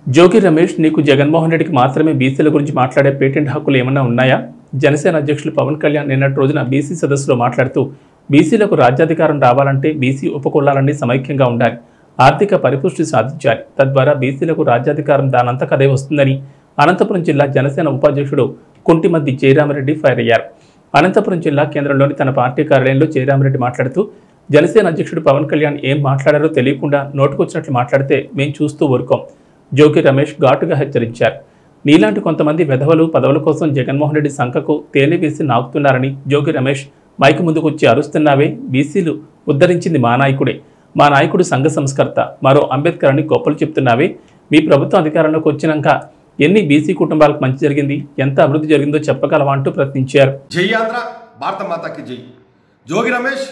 జోగి రమేష్ నీకు జగన్మోహన్ రెడ్డికి మాత్రమే బీసీల గురించి మాట్లాడే పేటెంట్ హక్కులు ఏమన్నా ఉన్నాయా జనసేన అధ్యక్షులు పవన్ కళ్యాణ్ నిన్నటి రోజున బీసీ సదస్సులో మాట్లాడుతూ బీసీలకు రాజ్యాధికారం రావాలంటే బీసీ ఉపకులాలన్నీ సమైక్యంగా ఉండాలి ఆర్థిక పరిపుష్టి సాధించాలి తద్వారా బీసీలకు రాజ్యాధికారం దానంతకదే వస్తుందని అనంతపురం జిల్లా జనసేన ఉపాధ్యక్షుడు కుంటిమద్ది జయరామరెడ్డి ఫైర్ అయ్యారు అనంతపురం జిల్లా కేంద్రంలోని తన పార్టీ కార్యాలయంలో జయరామరెడ్డి మాట్లాడుతూ జనసేన అధ్యక్షుడు పవన్ కళ్యాణ్ ఏం మాట్లాడారో తెలియకుండా నోటుకొచ్చినట్లు మాట్లాడితే మేం చూస్తూ ఊరుకోం జోకి రమేష్ ఘాటుగా హెచ్చరించారు నీలాంటి కొంతమంది వెధవలు పదవుల కోసం జగన్మోహన్ రెడ్డి సంఖకు తేనె వేసి నాకుతున్నారని జోగి రమేష్ మైక్ ముందుకొచ్చి అరుస్తున్నావే బీసీలు ఉద్ధరించింది మా నాయకుడే మా నాయకుడు సంఘ సంస్కర్త మరో అంబేద్కర్ అని గొప్పలు చెప్తున్నావే మీ ప్రభుత్వం అధికారంలోకి వచ్చినాక ఎన్ని బీసీ కుటుంబాలకు మంచి జరిగింది ఎంత అభివృద్ధి జరిగిందో చెప్పగలవా అంటూ ప్రశ్నించారు జై ఆంధ్ర భారత మాతాకి జై జోగి రమేష్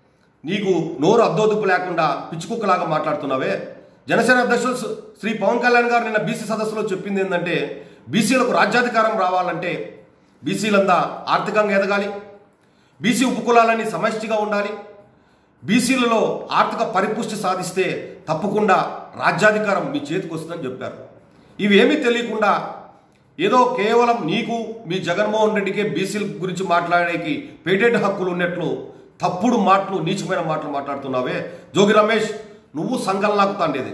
నీకు నోరు అద్దోదుపు లేకుండా పిచ్చుకుక్కలాగా మాట్లాడుతున్నావే జనసేన అధ్యక్షులు శ్రీ- శ్రీ పవన్ కళ్యాణ్ గారు నిన్న బీసీ సదస్సులో చెప్పింది ఏంటంటే బీసీలకు రాజ్యాధికారం రావాలంటే బీసీలంతా ఆర్థికంగా ఎదగాలి బీసీ ఉపకులాలన్నీ సమష్టిగా ఉండాలి బీసీలలో ఆర్థిక పరిపుష్టి సాధిస్తే తప్పకుండా రాజ్యాధికారం మీ చేతికి వస్తుందని చెప్పారు ఇవి ఏమీ తెలియకుండా ఏదో కేవలం నీకు మీ జగన్మోహన్ రెడ్డికే బీసీల గురించి మాట్లాడేకి పేటెంట్ హక్కులు ఉన్నట్లు తప్పుడు మాటలు నీచమైన మాటలు మాట్లాడుతున్నావే జోగి రమేష్ నువ్వు సంఘం నాకుతాండేది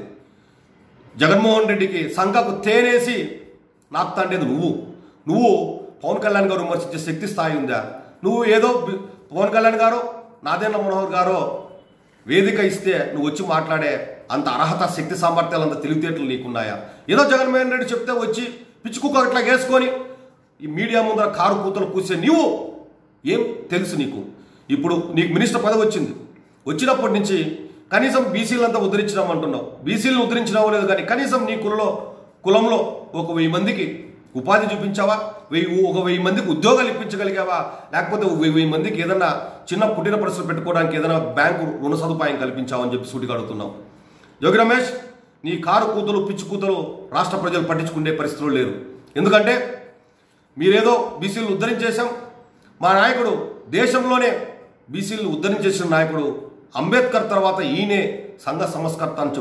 జగన్మోహన్ రెడ్డికి సంఘకు తేనేసి నాకుతాండేది నువ్వు నువ్వు పవన్ కళ్యాణ్ గారు విమర్శించే శక్తి స్థాయి ఉందా నువ్వు ఏదో బి- పవన్ కళ్యాణ్ గారు నాదేంద్ర మనోహర్ గారు వేదిక ఇస్తే నువ్వు వచ్చి మాట్లాడే అంత అర్హత శక్తి సామర్థ్యాలు అంత తెలివితేటలు నీకున్నాయా ఏదో జగన్మోహన్ రెడ్డి చెప్తే వచ్చి పిచ్చుకుక్క అట్లా వేసుకొని ఈ మీడియా ముందర కారు కూతలు కూసే నీవు ఏం తెలుసు నీకు ఇప్పుడు నీకు మినిస్టర్ పదవి వచ్చింది వచ్చినప్పటి నుంచి కనీసం బీసీలంతా ఉద్ధరించినాం అంటున్నావు బీసీలను ఉద్ధరించినావో లేదు కానీ కనీసం నీ కులలో కులంలో ఒక వెయ్యి మందికి ఉపాధి చూపించావా వెయ్యి ఒక వెయ్యి మందికి ఉద్యోగాలు ఇప్పించగలిగావా లేకపోతే ఒక వెయ్యి వెయ్యి మందికి ఏదన్నా చిన్న పుట్టిన పరిస్థితులు పెట్టుకోవడానికి ఏదైనా బ్యాంకు రుణ సదుపాయం కల్పించావా అని చెప్పి సూటిగా అడుగుతున్నావు యోగి రమేష్ నీ కారు కూతురు పిచ్చి కూతురు రాష్ట్ర ప్రజలు పట్టించుకునే పరిస్థితులు లేరు ఎందుకంటే మీరేదో బీసీలను ఉద్ధరించేశాం మా నాయకుడు దేశంలోనే బీసీలను ఉద్ధరించేసిన నాయకుడు అంబేద్కర్ తర్వాత ఈయనే సంఘ సంస్కర్త అని